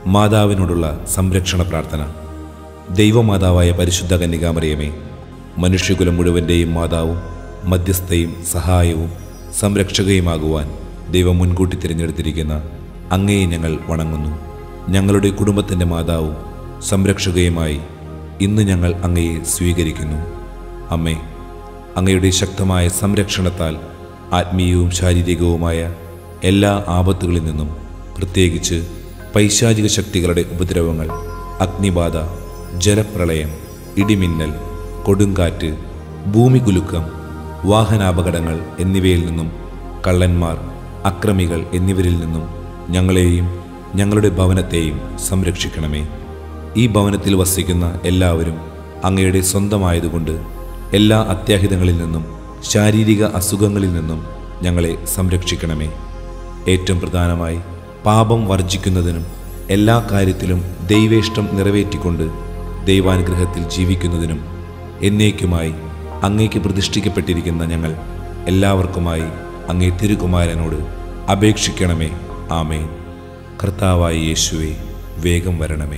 മാതാവിനോടുള്ള സംരക്ഷണ പ്രാർത്ഥന ദൈവമാതാവായ പരിശുദ്ധ കന്യകാമറിയമേ മനുഷ്യകുലം മുഴുവൻ്റെയും മാതാവും മധ്യസ്ഥയും സഹായവും സംരക്ഷകയുമാകുവാൻ ദൈവം മുൻകൂട്ടി തിരഞ്ഞെടുത്തിരിക്കുന്ന അങ്ങയെ ഞങ്ങൾ വണങ്ങുന്നു ഞങ്ങളുടെ കുടുംബത്തിൻ്റെ മാതാവും സംരക്ഷകയുമായി ഇന്ന് ഞങ്ങൾ അങ്ങയെ സ്വീകരിക്കുന്നു അമ്മേ അങ്ങയുടെ ശക്തമായ സംരക്ഷണത്താൽ ആത്മീയവും ശാരീരികവുമായ എല്ലാ ആപത്തുകളിൽ നിന്നും പ്രത്യേകിച്ച് പൈശാചിക ശക്തികളുടെ ഉപദ്രവങ്ങൾ അഗ്നിബാധ ജലപ്രളയം ഇടിമിന്നൽ കൊടുങ്കാറ്റ് ഭൂമികുലുക്കം വാഹനാപകടങ്ങൾ എന്നിവയിൽ നിന്നും കള്ളന്മാർ അക്രമികൾ എന്നിവരിൽ നിന്നും ഞങ്ങളെയും ഞങ്ങളുടെ ഭവനത്തെയും സംരക്ഷിക്കണമേ ഈ ഭവനത്തിൽ വസിക്കുന്ന എല്ലാവരും അങ്ങയുടെ സ്വന്തമായതുകൊണ്ട് എല്ലാ അത്യാഹിതങ്ങളിൽ നിന്നും ശാരീരിക അസുഖങ്ങളിൽ നിന്നും ഞങ്ങളെ സംരക്ഷിക്കണമേ ഏറ്റവും പ്രധാനമായി പാപം വർജിക്കുന്നതിനും എല്ലാ കാര്യത്തിലും ദൈവേഷ്ടം നിറവേറ്റിക്കൊണ്ട് ദൈവാനുഗ്രഹത്തിൽ ജീവിക്കുന്നതിനും എന്നേക്കുമായി അങ്ങേക്ക് പ്രതിഷ്ഠിക്കപ്പെട്ടിരിക്കുന്ന ഞങ്ങൾ എല്ലാവർക്കുമായി അങ്ങേ തിരുകുമാരനോട് അപേക്ഷിക്കണമേ ആമേൻ കർത്താവായ യേശുവെ വേഗം വരണമേ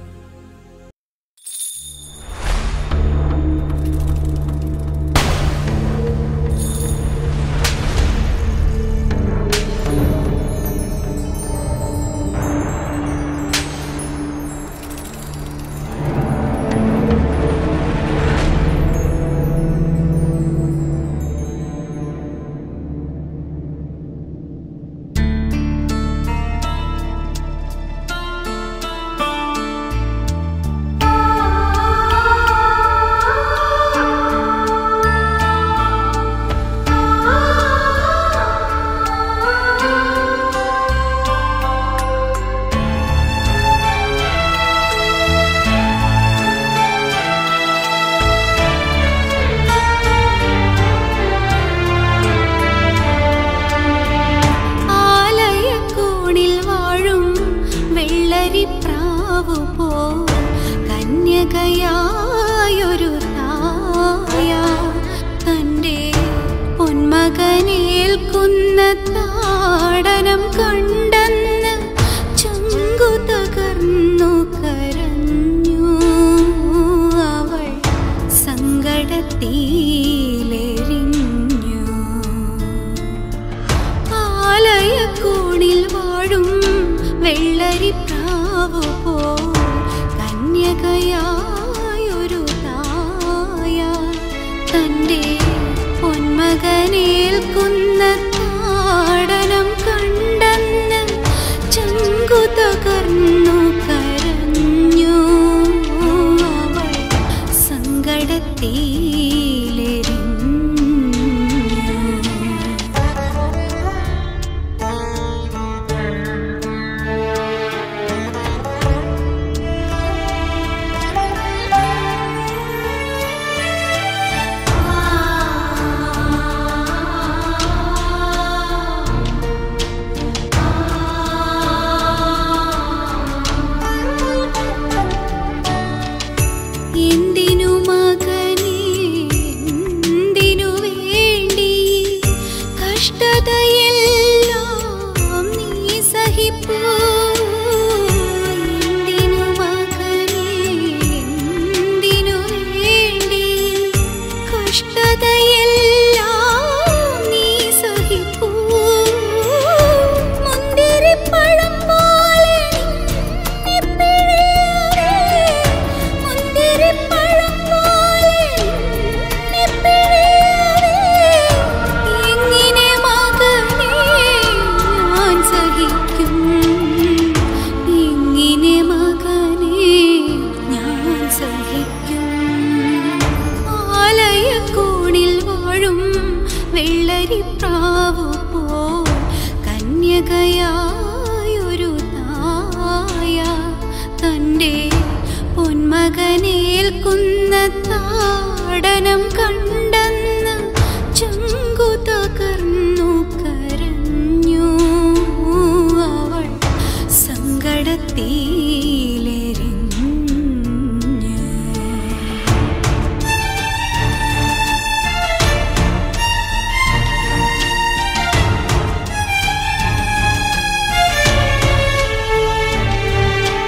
ആലയക്കോണിൽ വാഴും വെള്ളരിപ്രാവു പോ കന്യകയായൊരു തായ തൻ്റെ പൊന്മകനേൽക്കുന്ന താടനം കണ്ടെന്ന് ചങ്കു തകർന്നു കരഞ്ഞു അവൾ സങ്കടത്തിലെരിഞ്ഞു ആലയക്കോണിൽ വാഴും വെള്ളരിപ്രാവു പോ കന്യകയായൊരു തായ തൻ്റെ പൊന്മകനേൽക്കുന്ന താടനം കണ്ടെന്ന് ചങ്കു തകർന്നു കരഞ്ഞു അവൾ സങ്കടത്തിലെരിഞ്ഞു എന്തിനു മകനേ എന്തിനു വേണ്ടി കഷ്ടതയെല്ലാം നീ സഹിപ്പൂ എന്തിനു മകനേ എന്തിനു വേണ്ടി കഷ്ടതയെല്ലാം നീ സഹിപ്പൂ മുന്തിരിപ്പഴം പോലെ നിന്നിപ്പിഴയാതെ മുന്തിരിപ്പഴം പോലെ നിന്നിപ്പിഴയാതെ എങ്ങനെ മകനേ ഞാൻ സഹിക്കും എങ്ങനെ മകനേ ഞാൻ സഹിക്കും ആലയക്കോണിൽ വാഴും വെള്ളരിപ്രാവു പോ കന്യകയായൊരു തായ തൻ്റെ പൊന്മകനേൽക്കുന്ന താടനം കണ്ടെന്ന് ചങ്കു തകർന്നു കരഞ്ഞു അവൾ സങ്കടത്തിലെരിഞ്ഞു ആ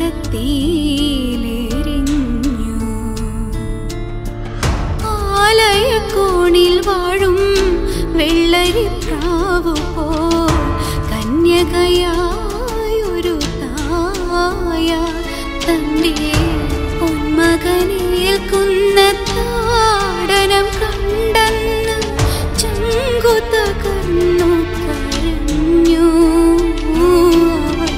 സങ്കടത്തിലെരിഞ്ഞു ആലയക്കോണിൽ വാഴും വെള്ളരിപ്രാവു പോൽ കന്യകയായൊരു തായ തന്റെ പൊന്മകനേൽക്കുന്ന താടനം കണ്ടെന്ന് ചങ്കു തകർന്നു കരഞ്ഞു അവൾ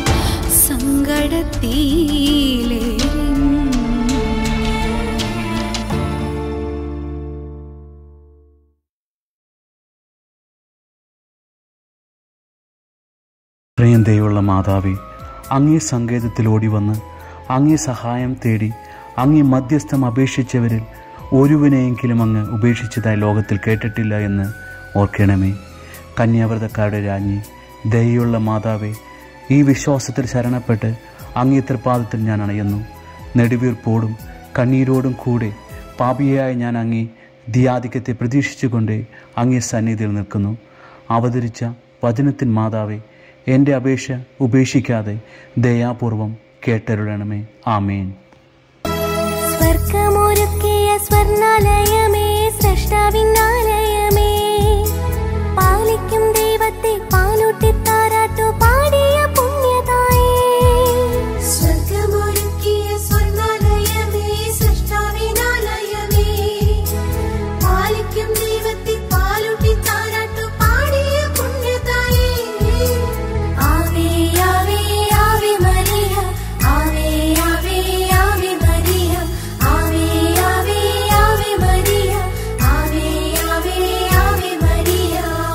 സങ്കടത്തിലെരിഞ്ഞു ഇത്രയും ദയുള്ള മാതാവേ അങ്ങേ സങ്കേതത്തിൽ ഓടി വന്ന് അങ്ങേ സഹായം തേടി അങ്ങേ മധ്യസ്ഥം അപേക്ഷിച്ചവരിൽ ഒരുവനെയെങ്കിലും അങ്ങ് ഉപേക്ഷിച്ചതായി ലോകത്തിൽ കേട്ടിട്ടില്ല എന്ന് ഓർക്കണമേ കന്യാവ്രതക്കാരുടെ രാജ്ഞി ദയുള്ള മാതാവേ ഈ വിശ്വാസത്തിൽ ശരണപ്പെട്ട് അങ്ങേ തൃപ്പാദത്തിൽ ഞാൻ അണയുന്നു നെടുവീർപ്പോടും കണ്ണീരോടും കൂടെ പാപിയായ ഞാൻ അങ്ങേ ധിയാധിക്യത്തെ പ്രതീക്ഷിച്ചുകൊണ്ട് അങ്ങേ സന്നിധിയിൽ നിൽക്കുന്നു അവതരിച്ച വചനത്തിൻ മാതാവേ എൻ്റെ അപേക്ഷ ഉപേക്ഷിക്കാതെ ദയാപൂർവം കേട്ടരുളണമേ ആമേൻ സ്വർഗമൊരുക്കിയ സ്വർണാലയമേ സൃഷ്ടാവിനാലയമേ പാലിക്കും ദൈവത്തെ പാലൂട്ടി താരാട്ടു പാടിയ പുണ്യതായേ സ്വർഗമൊരുക്കിയ സ്വർഗാലയമേ സൃഷ്ടാവിനാലയമേ പാലിക്കും ദൈവത്തെ പാലൂട്ടി താരാട്ടു പാടിയ പുണ്യതായേ ആവേ ആവേ ആവേ മരിയ ആവേ ആവേ ആവേ മരിയ ആവേ ആവേ ആവേ മരിയ ആവേ ആവേ ആവേ മരിയ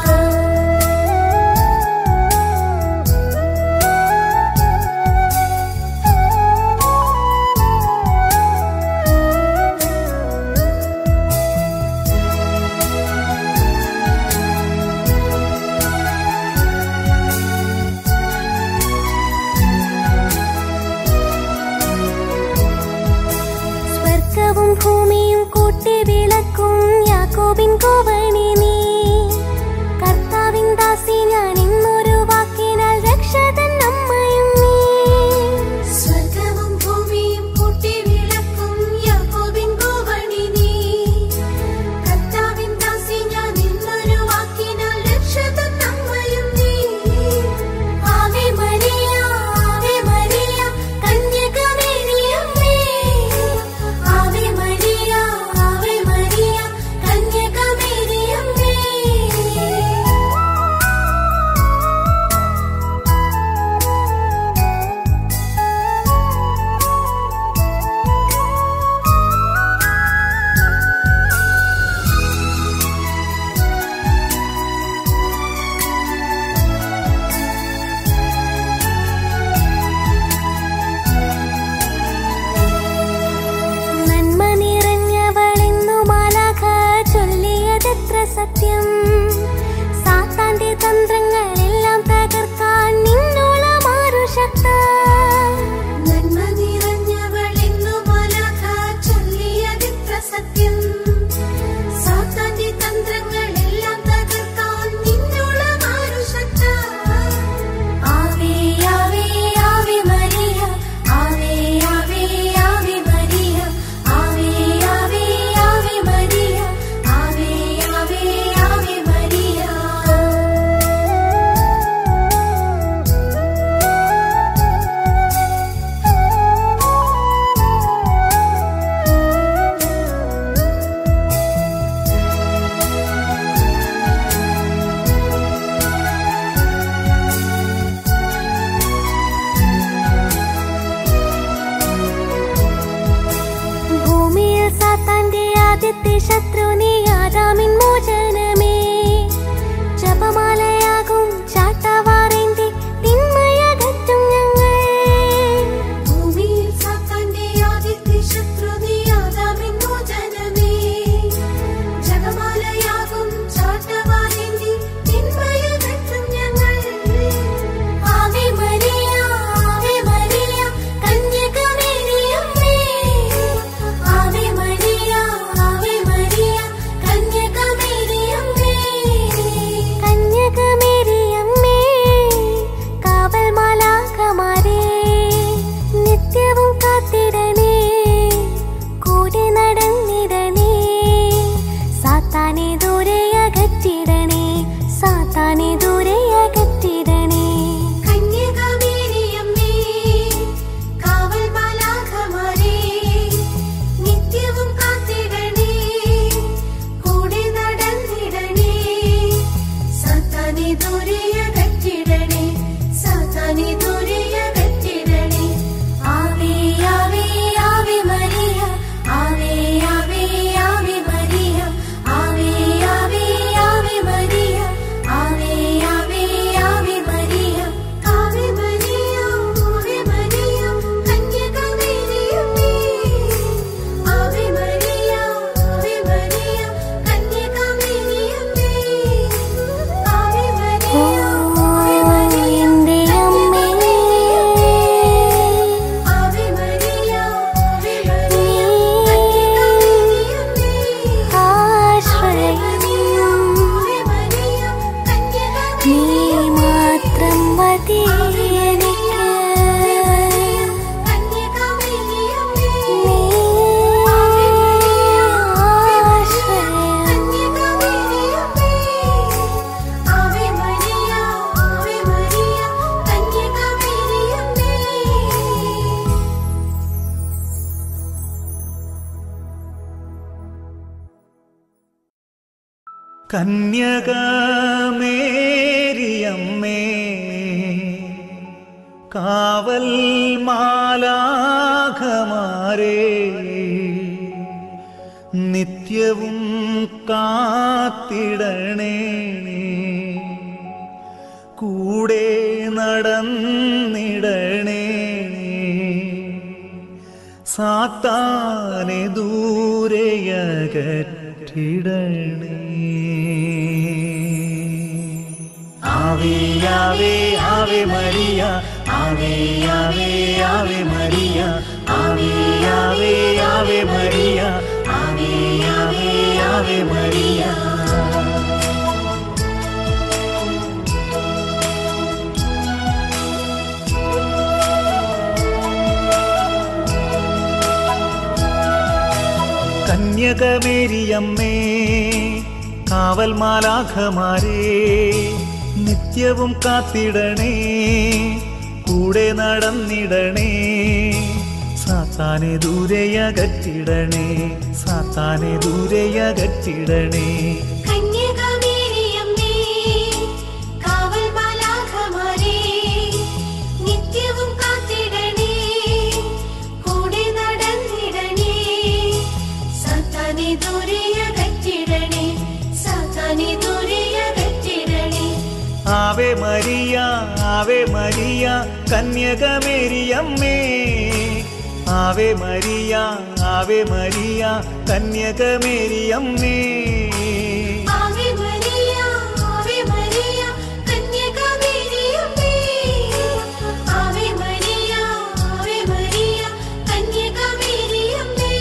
സ്വർഗവും ഭൂമിയും കൂട്ടി വിളക്കും യാക്കോബിൻ കോവണി നീ കർത്താവിൻ ദാസി ഞാൻ ഇന്നൊരു വാക്കിനാൽ രക്ഷതൻ അമ്മയും നീ സ്വർഗവും ഭൂമിയും കൂട്ടി വിളക്കും യാക്കോബിൻ കോവണി നീ കർത്താവിൻ ദാസി ഞാൻ ഇന്നൊരു വാക്കിനാൽ രക്ഷതൻ അമ്മയും നീ ആവേ മരിയ ആവേ മരിയ കന്യകമേരിയമ്മേ ആവേ മരിയ ആവേ മരിയ കന്യകമേരിയമ്മേ നന്മ നിറഞ്ഞവളെന്നു മാലാഖ ചൊല്ലിയതെത്ര സത്യം സാത്താന്റെ തന്ത്രങ്ങളെല്ലാം തകർക്കാൻ നിന്നോളമാറു ശക്ത നന്മ നിറഞ്ഞവളെന്നു മാലാഖ ചൊല്ലിയതിത്ര സത്യം സാത്താന്റെ തന്ത്രങ്ങളെല്ലാം തകർക്കാൻ നിന്നോളമാരു ശക്ത ആവേ ആവേ ആവേ മരിയ ആവേ ആവേ ആവേ മരിയ ആവേ ആവേ ആവേ മരിയ ആവേ ആവേ ആവേ മരിയ ഭൂമിയിൽ സാത്താന്റെ ആദ്യത്തെ ശത്രു നീ ആദാമിൻ മോചനമേ ജപമാലയാകും ചാട്ടവാറേന്തി തിന്മയകറ്റും ഞങ്ങൾ ഭൂമിയിൽ സാത്താന്റെ ആദ്യത്തെ ശത്രു നീ ആദാമിൻ മോചനമേ ജപമാലയാകും ചാട്ടവാറേന്തി തിന്മയകറ്റും ഞങ്ങൾ ആവേ മരിയ ആവേ മരിയ കന്യകമേരിയമ്മേ ആവേ മരിയ ആവേ മരിയ കന്യക കന്യകമേരിയമ്മേ കാവൽ മാലാഖമാരേ നിത്യവും കാത്തിടണേ കൂടെ നടന്നിടണേ സാത്താനെ ദൂരെയകറ്റിടണേ ആവേ ആവേ ആവേ മരിയ ആവേ ആവേ ആവേ മരിയ ആവേ ആവേ ആവേ മരിയ ആവേ ആവേ ആവേ മരിയ കന്യകമേരിയമ്മേ കാവൽ മാലാഖമാരേ നിത്യവും കാത്തിടണേ കൂടെ നടന്നിടണേ സാത്താനെ ദൂരെയകറ്റിടണേ സാത്താനെ ദൂരെയകറ്റിടണേ കന്യകമേരിയമ്മേ കാവൽ മാലാഖമാരേ നിത്യവും കാത്തിടണേ കൂടെ നടന്നിടണേ സാത്താനെ ദൂരെയകറ്റിടണേ സാത്താനെ ദൂരെയകറ്റിടണേ ആവേ മരിയ ആവേ മരിയ കന്യകമേരിയമ്മേ ആവേ മരിയ ആവേ മരിയ കന്യകമേരിയമ്മേ ആവേ മരിയ ആവേ മരിയ കന്യകമേരിയമ്മേ ആവേ മരിയ ആവേ മരിയ കന്യകമേരിയമ്മേ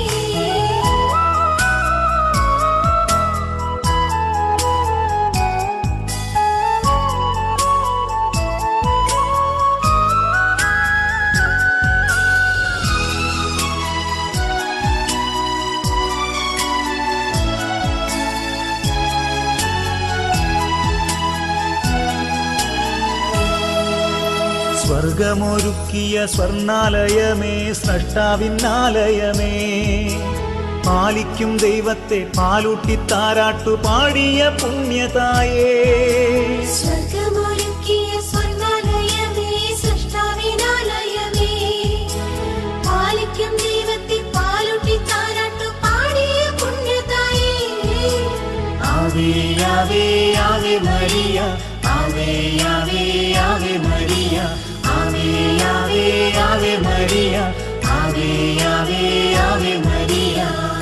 സ്വർഗമൊരുക്കിയ സ്വർണാലയമേ സ്രഷ്ടാവിന്നാലയമേ പാലിക്കും ദൈവത്തെ പാലൂട്ടി താരാട്ടു പാടിയ പുണ്യതായേ സ്വർഗമൊരുക്കിയ സ്വർഗാലയമേ സൃഷ്ടാവിനാലയമേ പാലിക്കും ദൈവത്തെ പാലൊട്ടി താരാട്ടു പാടിയ പുണ്യതായേ ആവേ ആവേ ആവേ മരിയ ആവേ ആവേ ആവേ മരിയ ആവേ ആവേ ആവേ മരിയ ആവേ ആവേ ആവേ മരിയ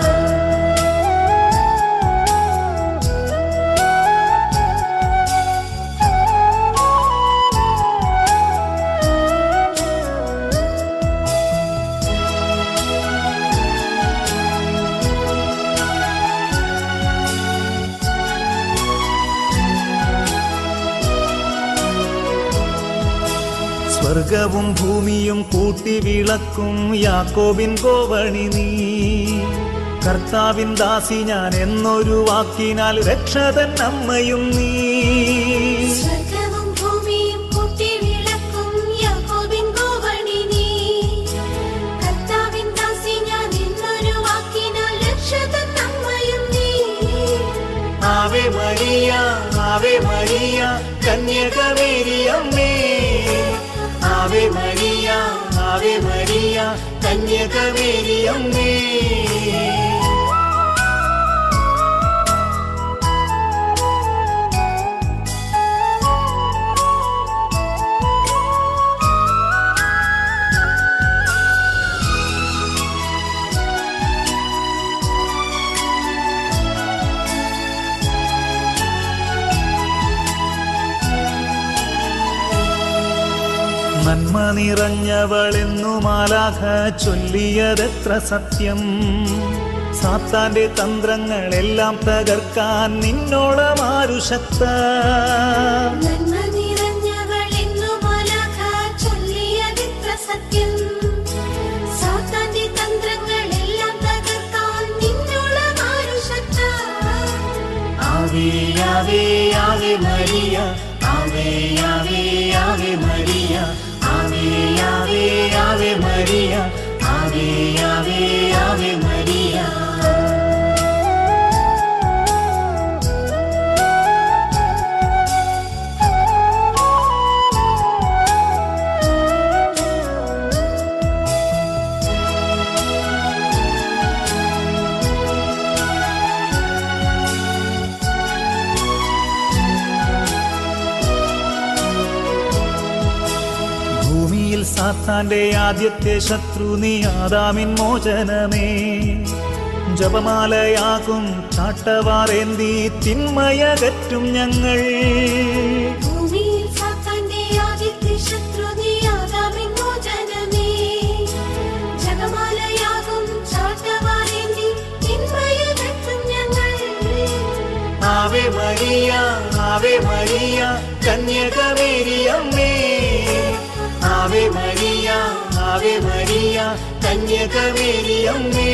സ്വർഗവും ഭൂമിയും കൂട്ടി വിളക്കും യാക്കോബിൻ കോവണി നീ കർത്താവിൻ ദാസി ഞാൻ എന്നൊരു വാക്കിനാൽ രക്ഷതൻ അമ്മയും നീ സ്വർഗവും ഭൂമിയും കൂട്ടി വിളക്കും യാക്കോബിൻ കോവണി നീ കർത്താവിൻ ദാസി ഞാൻ എന്നൊരു വാക്കിനാൽ രക്ഷതൻ അമ്മയും നീ ആവേ മരിയ ആവേ മരിയ കന്യകമേരിയമ്മേ ആവേ മരിയ ആവേ മരിയ കന്യകമേരിയമ്മേ നന്മ നിറഞ്ഞവളെന്നു മാലാഖ ചൊല്ലിയതെത്ര സത്യം സാത്താന്റെ തന്ത്രങ്ങളെല്ലാം തകർക്കാൻ നിന്നോളമാരു ശക്ത നന്മ നിറഞ്ഞവളെന്നു മാലാഖ ചൊല്ലിയതെത്ര സത്യം സാത്താന്റെ തന്ത്രങ്ങളെല്ലാം തകർക്കാൻ നിന്നോളം ആരു ശക്ത ആവേ ആവേ ആവേ മരിയ ആവേ ആവേ ആവേ മരിയ ആവേ ആവേ ആവേ മരിയ ആവേ ആവേ ആവേ മരിയ സാത്താന്റെ ആദ്യത്തെ ശത്രു നീ ആദാമിൻ മോചനമേ ജപമാലയാകും ചാട്ടവാറേന്തി തിന്മയകറ്റും ഞങ്ങൾ ഭൂമിയിൽ സാത്താന്റെ ആദ്യത്തെ ശത്രു നീയാകാമിൻ മോചനമേ ജപമാലയാകും ചാട്ടവാറേന്തി തിന്മയകറ്റും ഞങ്ങൾ ആവേ മരിയ ആവേ മരിയ കന്യകമേരിയമ്മേ ആവേ മരിയ ആവേ മരിയ കന്യകമേരിയമ്മേ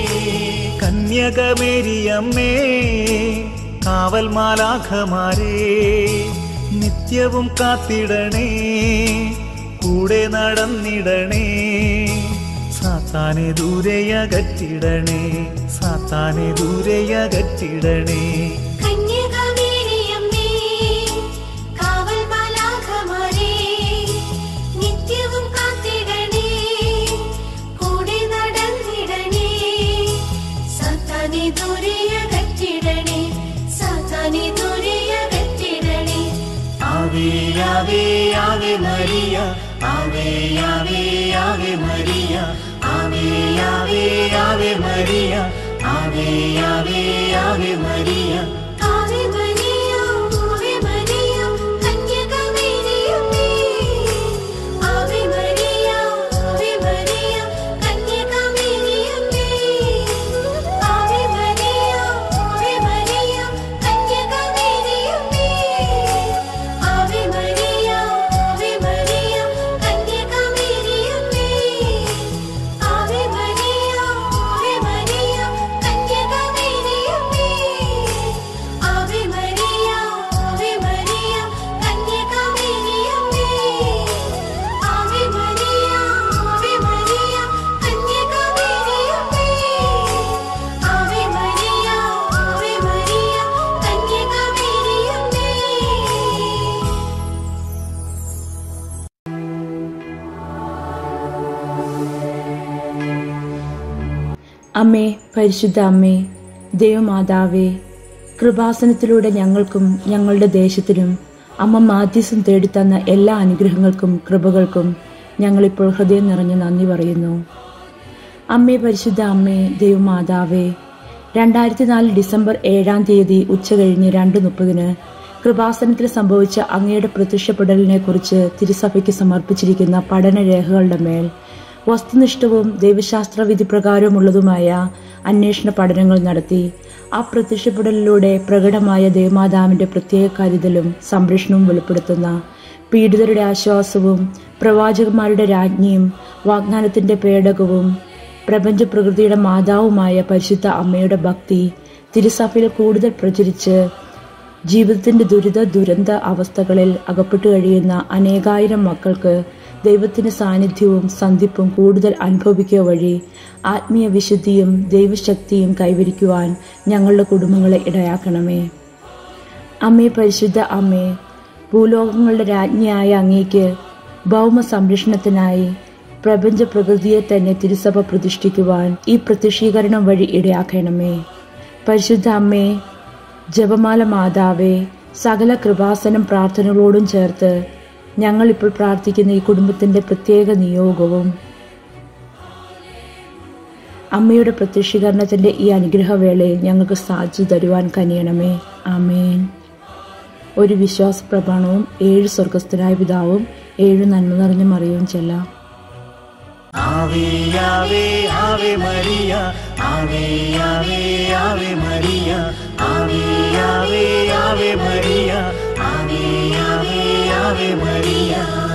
കന്യകമേരിയമ്മേ കാവൽ മാലാഖമാരേ നിത്യവും കാത്തിടണേ കൂടെ നടന്നിടണേ സാത്താനെ ദൂരെയകറ്റിടണേ സാത്താനെ ദൂരെയകറ്റിടണേ കന്യകമേരിയമ്മേ കാവൽ മാലാഖമാരേ നിത്യവും കാത്തിടണേ കൂടെ നടന്നിടണേ സാത്താനെ ദൂരെയകറ്റിടണേ സാത്താനെ ദൂരെയകറ്റിടണേ ആവേ ആവേ ആവേ മരിയ ആവേ ആവേ ആവേ മരിയ ആവേ ആവേ ആവേ മരിയ ആവേ ആവേ ആവേ മരിയ ആവേ മരിയ ആവേ മരിയ കന്യകമേരിയമ്മേ ആവേ മരിയ ആവേ മരിയ കന്യകമേരിയമ്മേ ആവേ മരിയ ആവേ മരിയ കന്യകമേരിയമ്മേ ആവേ മരിയ ആവേ മരിയ കന്യകമേരിയമ്മേ ആവേ മരിയ ആവേ മരിയ കന്യകമേരിയമ്മേ ആവേ മരിയ ആവേ മരിയ കന്യകമേരിയമ്മേ ആവേ മരിയ ആവേ മരിയ കന്യകമേരിയമ്മേ ആവേ മരിയ ആവേ മരിയ കന്യകമേരിയമ്മേ അമ്മേ പരിശുദ്ധ അമ്മേ ദൈവമാതാവേ കൃപാസനത്തിലൂടെ ഞങ്ങൾക്കും ഞങ്ങളുടെ ദേശത്തിനും അമ്മ മാധ്യസം തേടിത്തന്ന എല്ലാ അനുഗ്രഹങ്ങൾക്കും കൃപകൾക്കും ഞങ്ങളിപ്പോൾ ഹൃദയം നിറഞ്ഞ് നന്ദി പറയുന്നു അമ്മേ പരിശുദ്ധ അമ്മേ ദൈവമാതാവേ രണ്ടായിരത്തി നാല് ഡിസംബർ ഏഴാം തീയതി ഉച്ചകഴിഞ്ഞ് രണ്ട് മുപ്പതിന് കൃപാസനത്തിൽ സംഭവിച്ച അങ്ങയുടെ പ്രത്യക്ഷപ്പെടലിനെ കുറിച്ച് തിരുസഭയ്ക്ക് സമർപ്പിച്ചിരിക്കുന്ന പഠനരേഖകളുടെ മേൽ വസ്തുനിഷ്ഠവും ദൈവശാസ്ത്ര വിധി പ്രകാരമുള്ളതുമായ അന്വേഷണ പഠനങ്ങൾ നടത്തി ആ പ്രത്യക്ഷപ്പെടലിലൂടെ പ്രകടമായ ദേവമാതാവിന്റെ പ്രത്യേക കരുതലും സംരക്ഷണവും വെളിപ്പെടുത്തുന്ന പീഡിതരുടെ ആശ്വാസവും പ്രവാചകന്മാരുടെ രാജ്ഞിയും വാഗ്ദാനത്തിന്റെ പേടകവും പ്രപഞ്ച പ്രകൃതിയുടെ മാതാവുമായ പരിശുദ്ധ അമ്മയുടെ ഭക്തി തിരുസഭയിൽ കൂടുതൽ പ്രചരിച്ച് ജീവിതത്തിന്റെ ദുരിത ദുരന്ത അവസ്ഥകളിൽ അകപ്പെട്ടു കഴിയുന്ന അനേകായിരം മക്കൾക്ക് ദൈവത്തിന്റെ സാന്നിധ്യവും സന്ധിപ്പും കൂടുതൽ അനുഭവിക്കുക വഴി ആത്മീയ വിശുദ്ധിയും ദൈവശക്തിയും കൈവരിക്കുവാൻ ഞങ്ങളുടെ കുടുംബങ്ങളെ ഇടയാക്കണമേ അമ്മേ പരിശുദ്ധ അമ്മേ ഭൂലോകങ്ങളുടെ രാജ്ഞിയായ അങ്ങേക്ക് ഭൗമ സംരക്ഷണത്തിനായി പ്രപഞ്ച പ്രകൃതിയെ തന്നെ തിരുസഭ പ്രതിഷ്ഠിക്കുവാൻ ഈ പ്രത്യക്ഷീകരണം വഴി ഇടയാക്കണമേ പരിശുദ്ധ അമ്മേ ജപമാല മാതാവേ സകല കൃപാസനം പ്രാർത്ഥനകളോടും ചേർത്ത് ഞങ്ങൾ ഇപ്പോൾ പ്രാർത്ഥിക്കുന്ന ഈ കുടുംബത്തിന്റെ പ്രത്യേക നിയോഗവും അമ്മയുടെ പ്രത്യക്ഷീകരണത്തിന്റെ ഈ അനുഗ്രഹവേളയിൽ ഞങ്ങൾക്ക് സാധിച്ചു തരുവാൻ കനിയണമേ ആമേൻ ഒരു വിശ്വാസ പ്രമാണവും ഏഴ് സ്വർഗസ്ഥനായ പിതാവും ഏഴ് നന്മ നിറഞ്ഞ മറിയവും ചെല്ലാം ആവേ ആവേ ആവേ മരിയ ആവേ ആവേ ആവേ മരിയ ആവേ ആവേ ആവേ മരിയ ആവേ ആവേ ആവേ മരിയ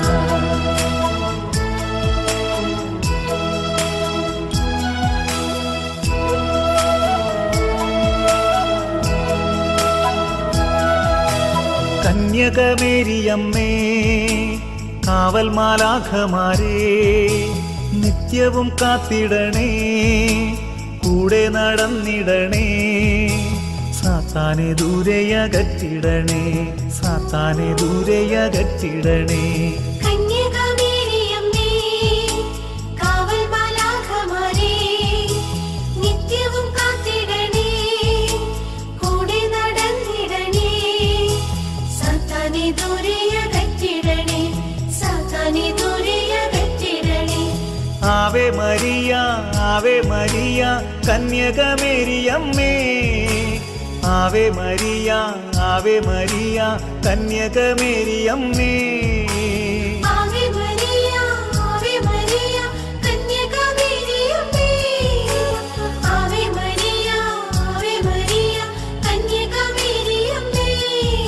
കന്യകമേരിയമ്മേ കാവൽ മാലാഖമാരേ നിത്യവും കാത്തിടണേ കൂടെ നടന്നിടണേ സാത്താനെ ദൂരെയകറ്റിടണേ സാത്താനെ ദൂരെയകറ്റിടണേ കന്യകമേരിയമ്മേ കാവൽ മാലാഖമാരേ നിത്യവും കാത്തിടണേ കൂടെ നടന്നിടണേ സാത്താനെ ദൂരെയകറ്റിടണേ സാത്താനെ ദൂരെയകറ്റിടണേ ആവേ മരിയ ആവേ മരിയ കന്യകമേരിയമ്മേ ആവേ മരിയ ആവേ മരിയ കന്യകമേരിയമ്മേ ആവേ മരിയ ആവേ മരിയ കന്യകമേരിയമ്മേ ആവേ മരിയ ആവേ മരിയ കന്യകമേരിയമ്മേ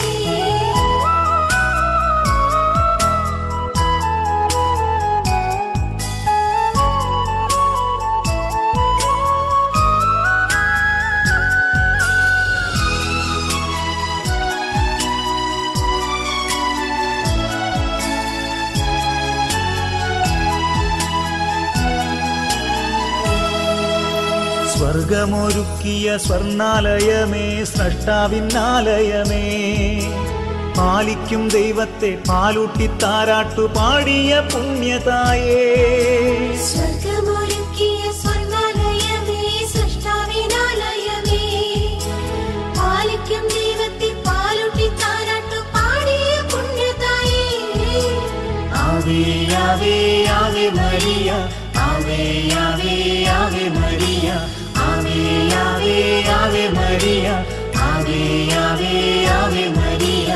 സ്വർഗമൊരുക്കിയ സ്വർണാലയമേ സ്രഷ്ടാവിന്നാലയമേ പാലിക്കും ദൈവത്തെ പാലൂട്ടി താരാട്ടു പാടിയ പുണ്യതായേ സ്വർഗമൊരുക്കിയ സ്വർഗാലയമേ സൃഷ്ടാവിനാലയമേ പാലിക്കും ദൈവത്തെ പാലൂട്ടി താരാട്ടു പാടിയ പുണ്യതായേ ആവേ ആവേ ആവേ മരിയ ആവേ ആവേ ആവേ മരിയ ആവേ ആവേ ആവേ മരിയ ആവേ ആവേ ആവേ മരിയ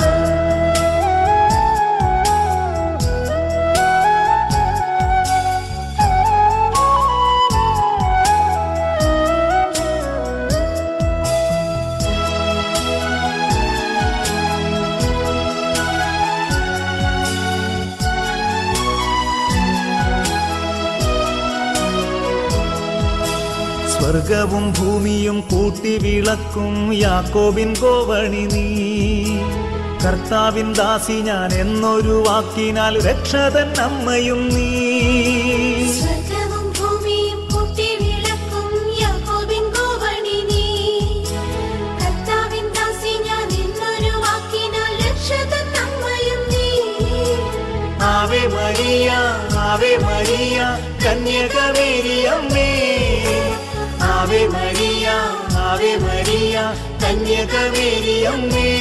സ്വർഗവും ഭൂമിയും കൂട്ടി വിളക്കും യാക്കോബിൻ കോവണി നീ കർത്താവിൻ ദാസി ഞാൻ എന്നൊരു വാക്കിനാൽ രക്ഷതൻ അമ്മയും നീ സ്വർഗവും ഭൂമിയും കൂട്ടി വിളക്കും യാക്കോബിൻ കോവണി നീ കർത്താവിൻ ദാസി ഞാൻ എന്നൊരു വാക്കിനാൽ രക്ഷതൻ അമ്മയും നീ ആവേ മരിയ ആവേ മരിയ കന്യകമേരിയമ്മേ ആവേ മരിയ ആവേ മരിയ കന്യകമേരിയമ്മേ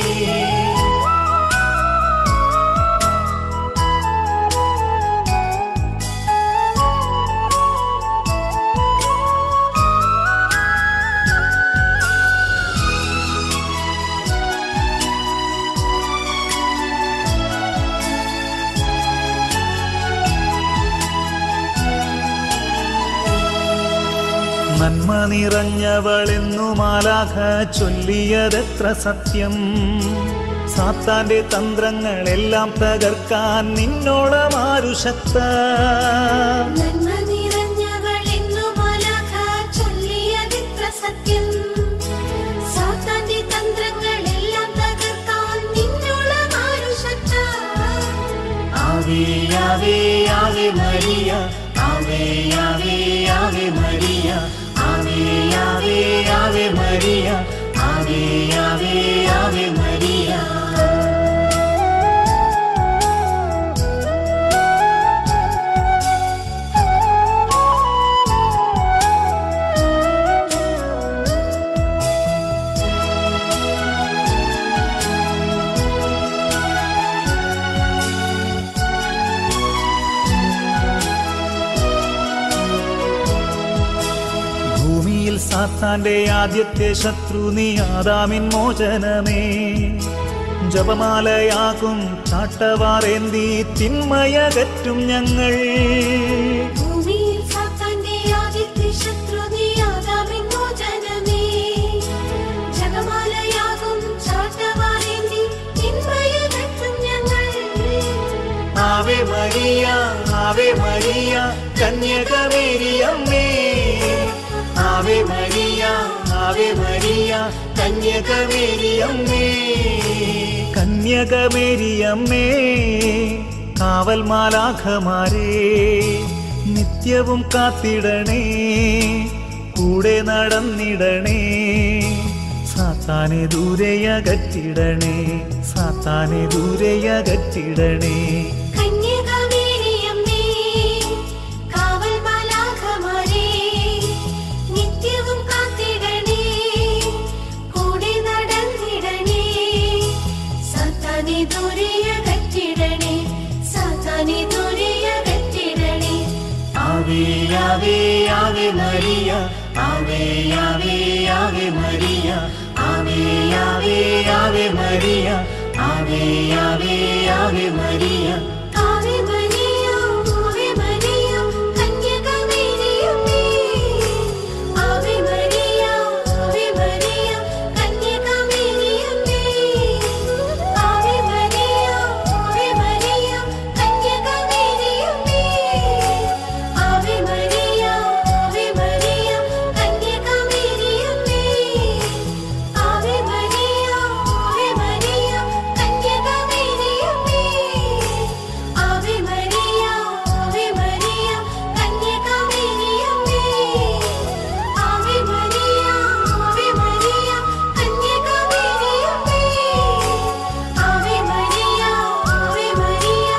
നന്മ നിറഞ്ഞവളെന്നു മാലാഖ ചൊല്ലിയതെത്ര സത്യം സാത്താന്റെ തന്ത്രങ്ങളെല്ലാം തകർക്കാൻ നിന്നോളമാരു ശക്ത നന്മ നിറഞ്ഞവളെന്നു മാലാഖ ചൊല്ലിയതെത്ര സത്യം സാത്താന്റെ തന്ത്രങ്ങളെല്ലാം തകർക്കാൻ നിന്നോളം ആരു ശക്ത ആവേ ആവേ ആവേ മരിയ ആവേ ആവേ ആവേ മരിയ ആവേ ആവേ ആവേ മരിയ ആവേ ആവേ ആവേ മരിയ ഭൂമിയിൽ സാത്താന്റെ ആദ്യത്തെ ശത്രു നീ ആദാമിൻ മോചനമേ ജപമാലയാകും ചാട്ടവാറേന്തി തിന്മയകറ്റും ഞങ്ങൾ ഭൂമിയിൽ സാത്താന്റെ ആദ്യത്തെ ശത്രു നീ ആദാമിൻ മോചനമേ ജപമാലയാകും ചാട്ടവാറേന്തി തിന്മയകറ്റും ഞങ്ങൾ ആവേ മരിയ ആവേ മരിയ കന്യകമേരിയമ്മേ ആവേ മരിയ ആവേ മരിയ കന്യകമേരിയമ്മേ കന്യകമേരിയമ്മേ കാവൽ മാലാഖമാരേ നിത്യവും കാത്തിടണേ കൂടെ നടന്നിടണേ സാത്താനെ ദൂരെയകറ്റിടണേ സാത്താനെ ദൂരെയകറ്റിടണേ കന്യകമേരിയമ്മേ കാവൽ മാലാഖമാരേ നിത്യവും കാത്തിടണേ കൂടെ നടന്നിടണേ സാത്താനെ ദൂരെയകറ്റിടണേ സാത്താനെ ദൂരെയകറ്റിടണേ ആവേ ആവേ ആവേ മരിയ ആവേ ആവേ ആവേ മരിയ ആവേ ആവേ ആവേ മരിയ ആവേ ആവേ ആവേ മരിയ ആവേ മരിയ ആവേ മരിയ കന്യകമേരിയമ്മേ ആവേ മരിയ ആവേ മരിയ കന്യകമേരിയമ്മേ ആവേ മരിയ ആവേ മരിയ കന്യകമേരിയമ്മേ ആവേ മരിയ ആവേ മരിയ കന്യകമേരിയമ്മേ ആവേ മരിയ ആവേ മരിയ കന്യകമേരിയമ്മേ ആവേ മരിയ ആവേ മരിയ കന്യകമേരിയമ്മേ ആവേ മരിയ ആവേ മരിയ കന്യകമേരിയമ്മേ ആവേ മരിയ ആവേ മരിയ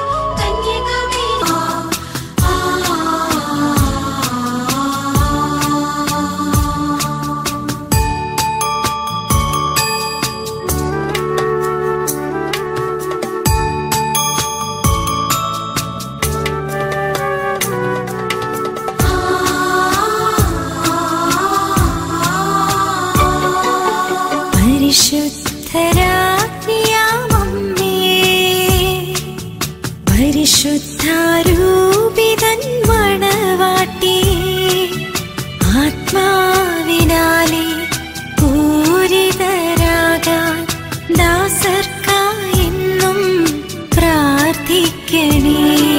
കന്യകമേരിയ പരിശുദ്ധരാജ്ഞിയാമമ്മേ പരിശുദ്ധാരൂപിതൻ മണവാട്ടി ആത്മാവിനാലെ പൂരിതരാകാൻ ദാസർക്കായെന്നും പ്രാർത്ഥിക്കണേ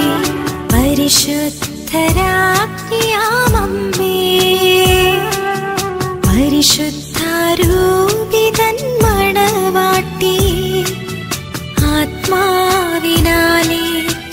പരിശുദ്ധരാജ്ഞിയാമമ്മേ പരിശുദ്ധാരൂപിതൻ മണവാട്ടി ആത്മാവിനാലെ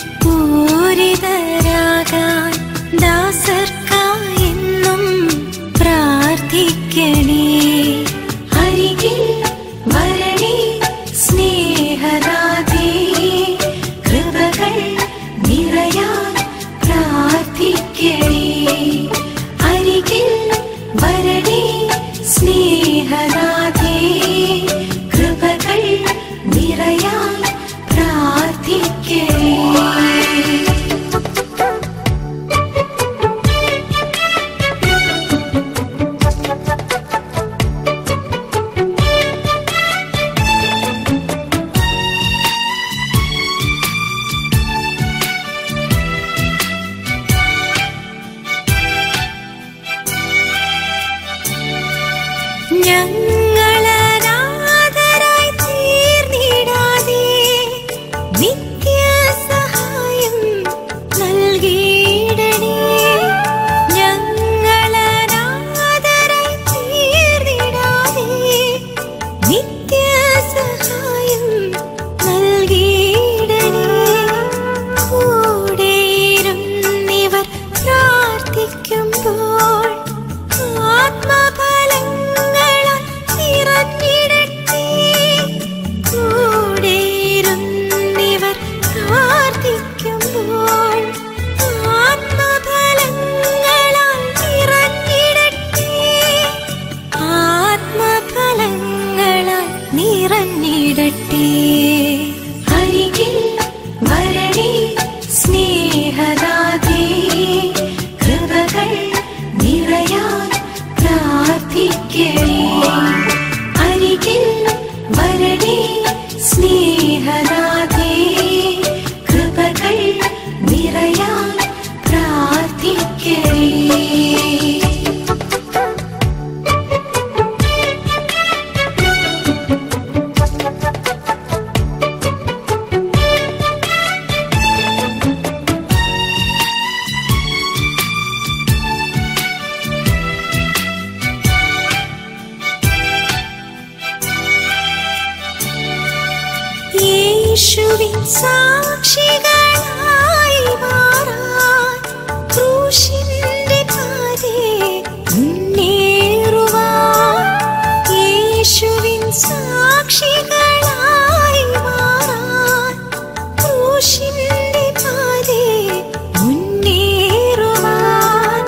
പൂരിതരാകാൻ ദാസർക്കായെന്നും പ്രാർത്ഥിക്കണേ അരികിൽ വരണേ സ്നേഹദാതേ കൃപകൾ നിറയാൻ പ്രാർത്ഥിക്കണേ അരികിൽ വരണേ സ്നേഹനാഥേ കൃപകൾ നിറയാൻ പ്രാർത്ഥിക്കണേ ഞങ്ങളനാഥരായി തീർന്നിടാതെ നിത്യസഹായം നൽകിയിടണേ ഞങ്ങളനാഥരായി തീർന്നിടാതെ നിത്യസഹായം നൽകിയിടണേ കൂടെയിരുന്നിവർ പ്രാർത്ഥിക്കുമ്പോൾ ആത്മഫലങ്ങളാൽ നിറഞ്ഞിടട്ടെ കൂടെയിരുന്നിവർ പ്രാർത്ഥിക്കുമ്പോൾ ആത്മഫലങ്ങളാൽ നിറഞ്ഞിടട്ടെ ആത്മഫലങ്ങളാൽ നിറഞ്ഞിടട്ടെ അരികിൽ വരണേ സ്നേഹദാതേ കൃപകൾ നിറയാൻ പ്രാർത്ഥിക്കണേ അരികിൽ വരണേ സ്നേഹദാതേ കൃപകൾ നിറയാൻ പ്രാർത്ഥിക്കണേ യേശുവിൻ സാക്ഷികളായി മാറാൻ ക്രൂശിന്റെ പാതേ മുന്നേറുവാൻ യേശുവിൻ സാക്ഷികളായി മാറാൻ ക്രൂശിന്റെ പാതേ മുന്നേറുവാൻ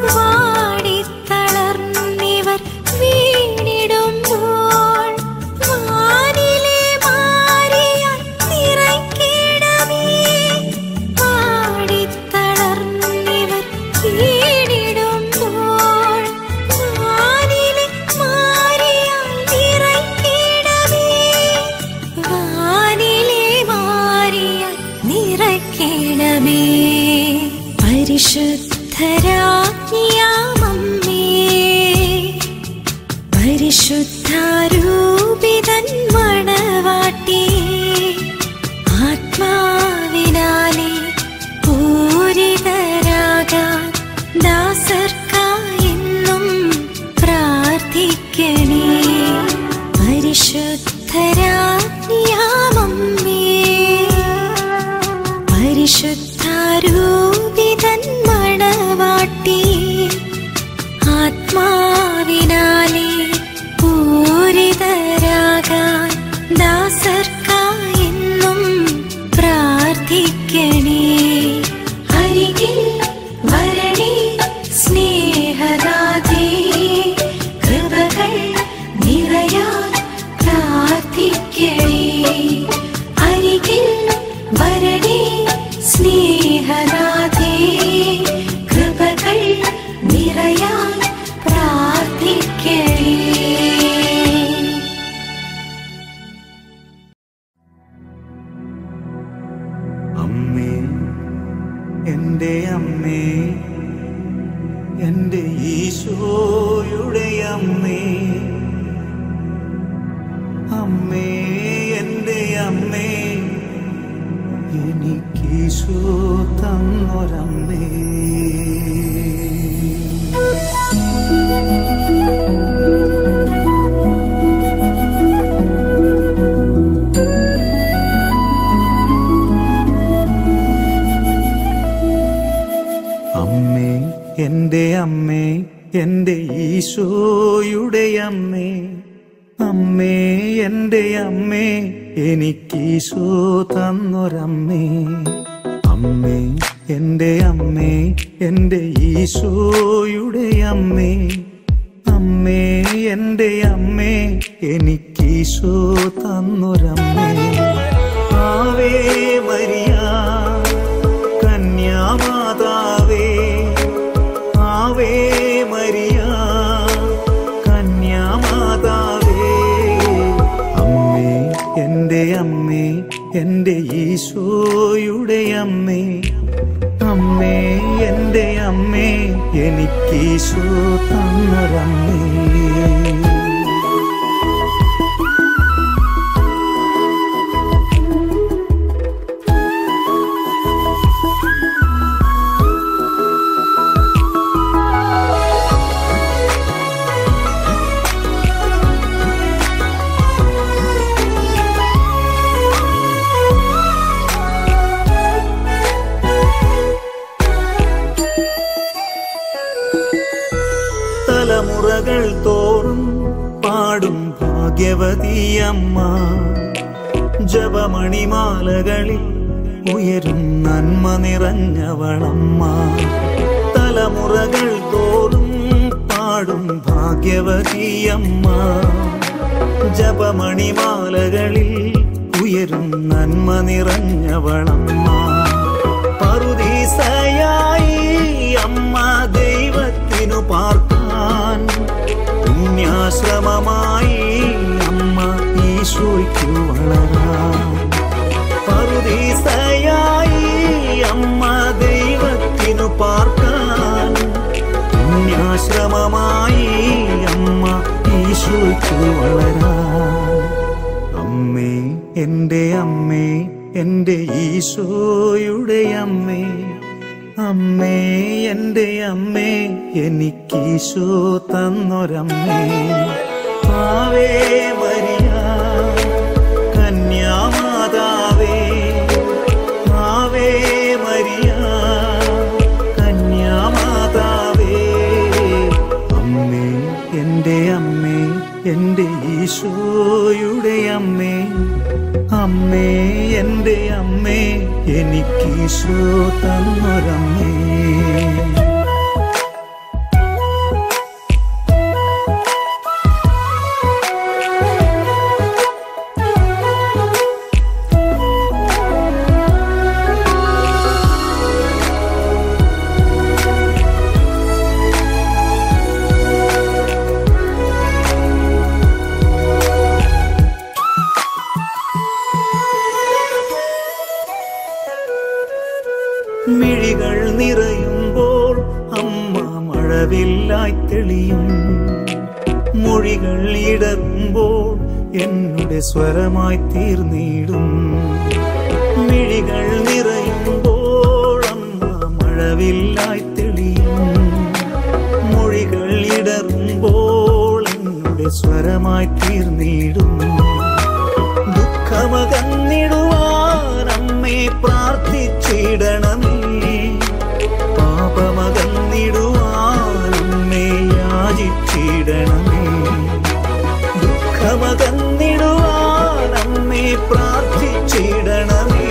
വാടിത്തളർന്നിവർ വീണിടുമ്പോൾ വാനിലെ മാറിയാൽ നിറയ്ക്കിടമേ പരിശുദ്ധരാജ്ഞിയാമമ്മേ പരിശുദ്ധാരൂപിതൻ മണവാട്ടി ആത്മാവിനാലെ പൂരിതരാകാൻ ദാസർക്കായെന്നും പ്രാർത്ഥിക്കണേ പരിശുദ്ധരാജ്ഞിയാമമ്മേ പരിശുദ്ധാരൂപിതൻ മണവാട്ടി ആത്മാവിനാലെ പൂരിതരാകാൻ ദാസർക്കായെന്നും പ്രാർത്ഥിക്കണേ അരികിൽ വരണേ സ്നേഹദാതേ കൃപകൾ നിറയാൻ പ്രാർത്ഥിക്കണേ അരികിൽ വരണേ സ്നേഹനാഥേ കൃപകൾ നിറയാൻ പ്രാർത്ഥിക്കണേ അമ്മേ എൻ്റെ അമ്മേ എൻ്റെ ഈശോയുടെ അമ്മേ അമ്മേ എൻ്റെ അമ്മേ എനിക്കീശോ തന്നൊരമ്മേ അമ്മേ എൻ്റെ അമ്മേ എൻ്റെ ഈശോയുടെ അമ്മേ അമ്മേ എൻ്റെ അമ്മേ എനിക്കീശോ തന്നൊരമ്മേ അമ്മേ എൻ്റെ അമ്മേ എൻ്റെ ഈശോയുടെ അമ്മേ അമ്മേ എൻ്റെ അമ്മേ എനിക്കീശോ തന്നൊരമ്മേ ആവേ മരിയ കന്യാമാതാവേ ആവേ മരിയ കന്യാമാതാവേ അമ്മേ എൻ്റെ അമ്മേ എൻ്റെ ഈശോയുടെ അമ്മേ അമ്മേ എൻ്റെ അമ്മേ എനിക്കീശോ തന്നൊരമ്മേ തലമുറകൾ തോറും പാടും ഭാഗ്യവതിയമ്മ ജപമണിമാലകളിൽ ഉയരും നന്മ നിറഞ്ഞവളമ്മ തലമുറകൾ തോറും പാടും ഭാഗ്യവതിയമ്മ ജപമണിമാലകളിൽ ഉയരും നന്മ നിറഞ്ഞവളമ്മ പറുദീസയായി അമ്മ ദൈവത്തിനു പാർക്കാൻ പുണ്യാശ്രമമായി അമ്മ ഈശോയ്ക്കു വളരാൻ പറുദീസയായി അമ്മ ദൈവത്തിനു പാർക്കാൻ പുണ്യാശ്രമമായി അമ്മ ഈശോയ്ക്കു വളരാൻ അമ്മേ എൻ്റെ അമ്മേ എൻ്റെ ഈശോയുടെ അമ്മേ അമ്മേ എൻ്റെ അമ്മേ എനിക്കീശോ തന്നൊരമ്മേ ആവേ മരിയ കന്യാമാതാവേ ആവേ മരിയ കന്യാമാതാവേ അമ്മേ എൻ്റെ അമ്മേ എൻ്റെ ഈശോയുടെ അമ്മേ അമ്മേ എൻ്റെ അമ്മേ എനിക്കീശോ തന്നൊരമ്മേ മിഴികൾ നിറയും മഴവില്ലായി തെളിയും മൊഴികൾ ഇടറുമ്പോൾ എന്നുടെ സ്വരമായി തീർന്നിടും മിഴികൾ നിറയുമ്പോൾ അമ്മ മഴവില്ലായി തെളിയും മൊഴികൾ ഇടറുമ്പോൾ എന്നുടെ സ്വരമായി തീർന്നിടും ദുഃഖമകന്നിടുവാൻ അമ്മേ പ്രാർത്ഥിച്ചിടണമേ പാപമകന്നിടുവാൻ അമ്മേ യാചിച്ചിടണമേ ദുഃഖമകന്നിടുവാൻ അമ്മേ പ്രാർത്ഥിച്ചിടണമേ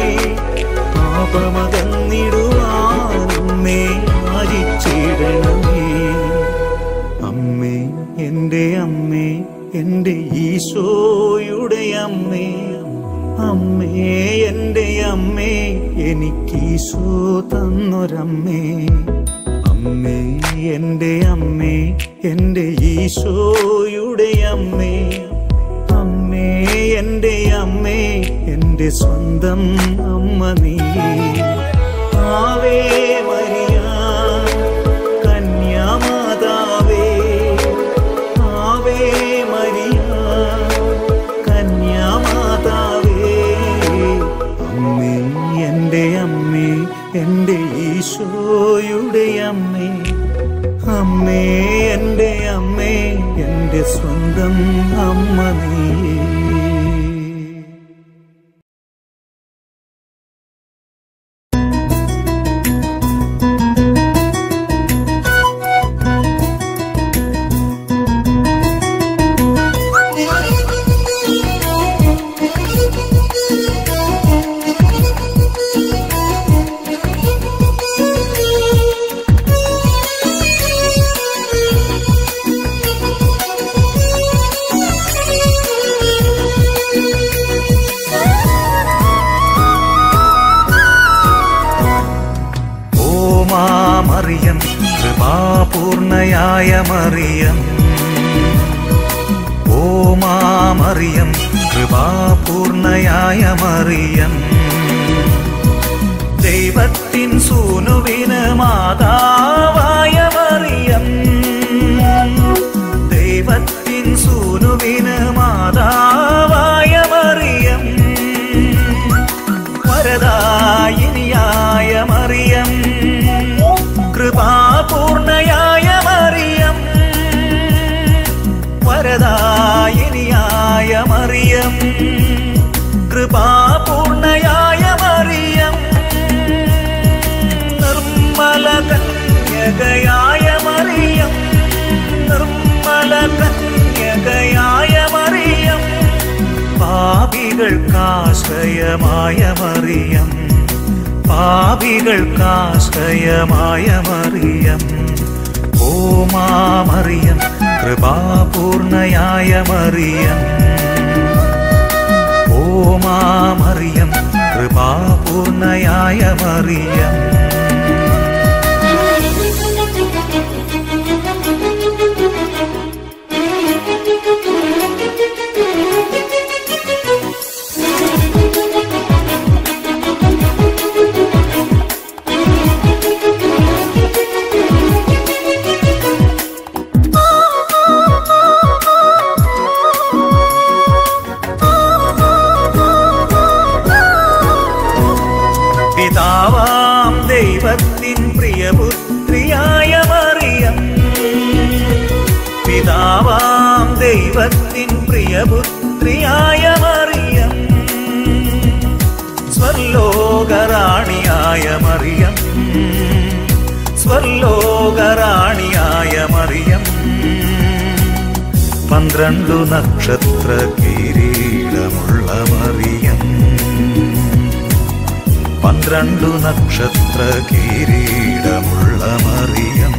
പാപമകന്നിടുവാൻ അമ്മേ യാചിച്ചിടണമേ അമ്മേ എൻ്റെ അമ്മേ എൻ്റെ ഈശോയുടെ അമ്മേ അമ്മേ എൻ്റെ അമ്മേ എനിക്ക് ഈശോ തന്നൊരമ്മേ അമ്മേ എൻ്റെ അമ്മേ എൻ്റെ ഈശോയുടെ അമ്മേ അമ്മേ എൻ്റെ അമ്മേ എൻ്റെ സ്വന്തം അമ്മ നീ ആവേ മരിയ കന്യാമാതാവേ ആവേ മരിയ കന്യാമാതാവേ അമ്മേ എൻ്റെ അമ്മേ എൻ്റെ ഈശോയുടെ അമ്മേ അമ്മേ എൻ്റെ അമ്മേ എൻ്റെ സ്വന്തം അമ്മ നീ ഓ മാമറിയം കൃപാപൂർണയായ മറിയം ഓ മാമറിയം കൃപാപൂർണയായ മറിയം ദൈവത്തിൻ സൂനുവിന് മാതാവായ മറിയം ദൈവത്തിൻ സൂനുവിന് മാതാവായ മറിയം വരദായിനിയായ മറിയം കൃപാപൂർണയായ മറിയം വരദായിനിയായ മറിയം കൃപാപൂർണയായ മറിയം നിർമ്മല കന്യകയായ മറിയം നിർമ്മല കന്യകയായ മറിയം പാപികൾക്കാശ്രയമായ മറിയം പാപികൾക്കാശ്രയമായ മറിയം ഓ മാമറിയം കൃപാപൂർണയായ മറിയം ഓ മാമറിയം കൃപാപൂർണയായ മറിയം പിതാവാം ദൈവത്തിൻ പ്രിയപുത്രിയായ മറിയം പിതാവാം ദൈവത്തിൻ പ്രിയപുത്രിയായ മറിയം സ്വർലോകറാണിയായ മറിയം സ്വർലോകറാണിയായ മറിയം പന്ത്രണ്ടു നക്ഷത്ര കിരീടമുള്ള മറിയം പന്ത്രണ്ടു നക്ഷത്ര കിരീടമുള്ള മറിയം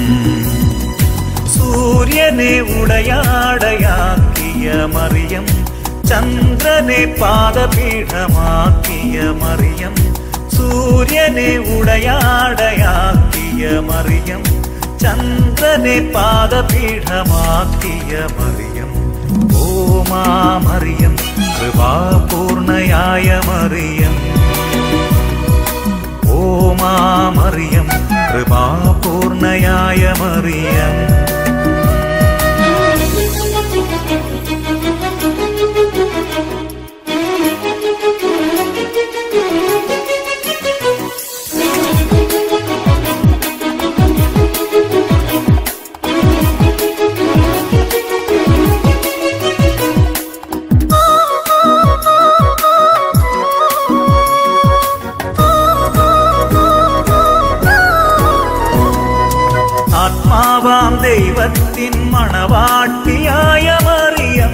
സൂര്യനെ ഉടയാടയാക്കിയ മറിയം ചന്ദ്രനെ പാദപീഠമാക്കിയ മറിയം സൂര്യനെ ഉടയാടയാക്കിയ മറിയം ചന്ദ്രനെ പാദപീഠമാക്കിയ മറിയം ഓ മാ മറിയം കൃപാപൂർണയായ മറിയം ഓ മാ മറിയം കൃപാപൂർണ കൃപാപൂർണയായ മറിയം ആത്മാവാം ദൈവത്തിൻ മണവാട്ടിയായ മറിയം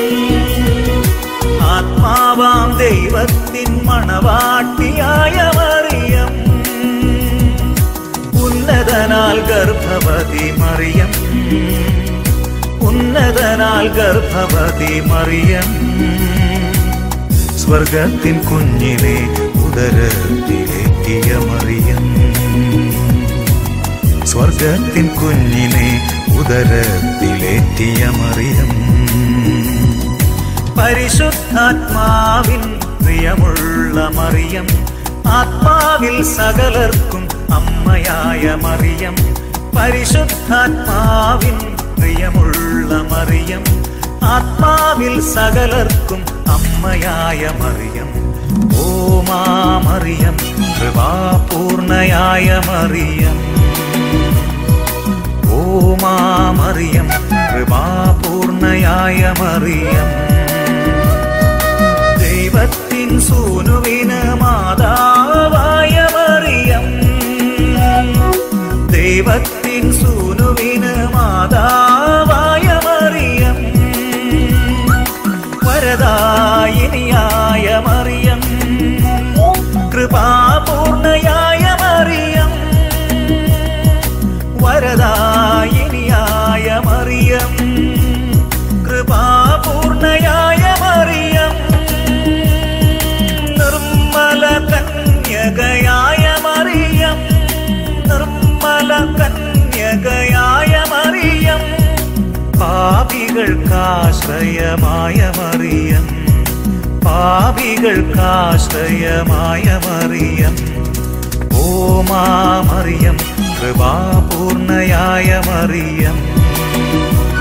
ആത്മാവാം ദൈവത്തിൻ മണവാട്ടിയായ മറിയം ഉന്നതനാൽ ഗർഭവതി മറിയം ഉന്നതനാൽ ഗർഭവതി മറിയം സ്വർഗത്തിൻ കുഞ്ഞിനെ ഉദരത്തിലേറ്റിയ മറിയം സ്വർഗത്തിൻ കുഞ്ഞിനെ ഉദരത്തിലേറ്റിയ മറിയം പരിശുദ്ധാത്മാവിൻ പ്രിയമുള്ള മറിയം ആത്മാവിൽ സകലർക്കും അമ്മയായ മറിയം പരിശുദ്ധാത്മാവിൻ പ്രിയമുള്ള മറിയം ആത്മാവിൽ സകലർക്കും അമ്മയായ മറിയം ഓ മാ മറിയം കൃപാപൂർണയായ മറിയം ഓ മാ മറിയം കൃപാപൂർണയായ മറിയം ദൈവത്തിൻ സൂനുവിന് മാതാവായ മറിയം ദൈവത്തിൻ സൂനുവിന് മാതാവായ മറിയം വരദായിനിയായ മറിയം കൃപാപൂർണയായ മറിയം വരദായിനിയായ മറിയം കൃപാപൂർണയായ മറിയം നിർമ്മല കന്യകയായ മറിയം നിർമ്മല കന്യകയായ മറിയം പാപികൾക്കാശ്രയമായ മറിയം പാപികൾക്കാശ്രയമായ മറിയം ഓ മാ മറിയം കൃപാപൂർണയായ മറിയം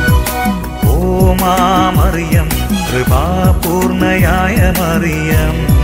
ഓ മാ മറിയം കൃപാപൂർണയായ മറിയം